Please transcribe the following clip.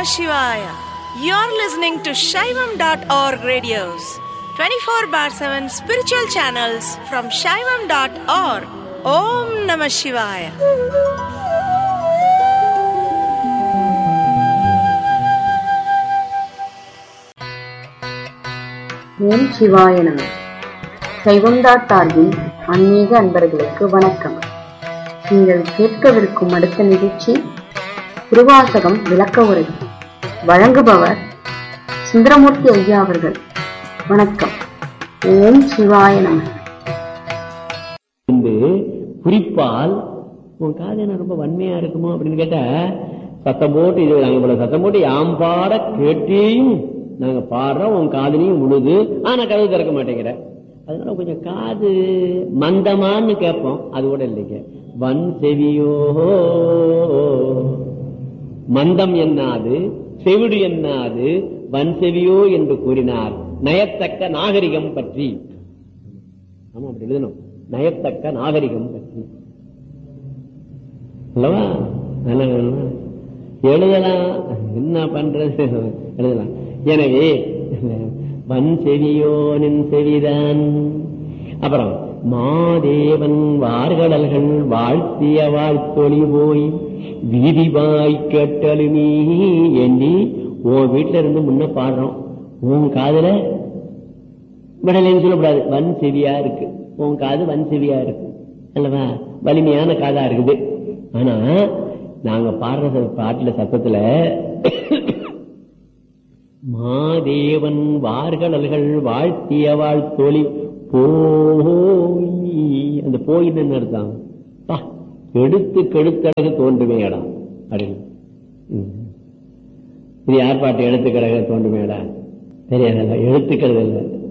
Shivaya. You're listening to Shaivam.org radios, 24 bar 7 spiritual channels from Shaivam.org. Om Namah Shivaya. ஓம் சிவாய நம சைவம்டாட் சார்பில் ஆன்மீக அன்பர்களுக்கு வணக்கம் நீங்கள் கேட்கவிருக்கும் அடுத்த நிகழ்ச்சி திருவாசகம் விளக்க உரை வழங்குபவர் சுந்தரமூர்த்தி ஐயா அவர்கள் வணக்கம் ஓம் சிவாய நம என்று குறிப்பால் உன் காது என்ன ரொம்ப வன்மையா இருக்குமோ அப்படின்னு கேட்டா சத்தம் போட்டு இது நாங்க இவ்வளவு சத்தம் போட்டு யாம் பாட கேட்டேயும் நாங்க பாடுறோம் உன் காதுலையும் உழுது ஆனா கதவு திறக்க மாட்டேங்கிற அதனால கொஞ்சம் காது மந்தமான்னு கேட்போம் அது கூட இல்லைங்க வன் செவியோ மந்தம் என்னாது செவிடு என்னாது வன் செவியோ என்று கூறினார் நயத்தக்க நாகரிகம் பற்றி ஆமா அப்படி எழுதணும் நயத்தக்க நாகரிகம் பற்றி அல்லவா நல்லா வேணுமா? எழுதலாம் என்ன பண்றது எழுதலாம் எனவே வன் செவியோனின் செவிதான் அப்புறம் மாதேவன் வார்கடல்கள் வாழ்த்திய வாழ்த்தொழி போய் வீதிபாய் கேட்டலுமே எண்ணி உன் வீட்டுல இருந்து முன்ன பாடுறோம் உன் காதுல விடலைன்னு சொல்லக்கூடாது வன் செவியா இருக்கு உன் காது வன் செவியா இருக்கு அல்லவா வலிமையான காதா இருக்குது ஆனா நாங்க பாடுற ச- பாட்டுல சத்தத்துல மாதேவன் வார்கடல்கள் வாழ்த்திய வாழ்த்தொழி போய் அந்த போயின்னு என்ன அர்த்தம் பா, எடுத்து கெடுத்தழகு தோன்றுமேடா அப்படின்னு ம். இது யார் பாட்டு எழுத்துக்கழக தோன்றுமேடா தெரியாதல்ல எழுத்துக்கிறது இல்லை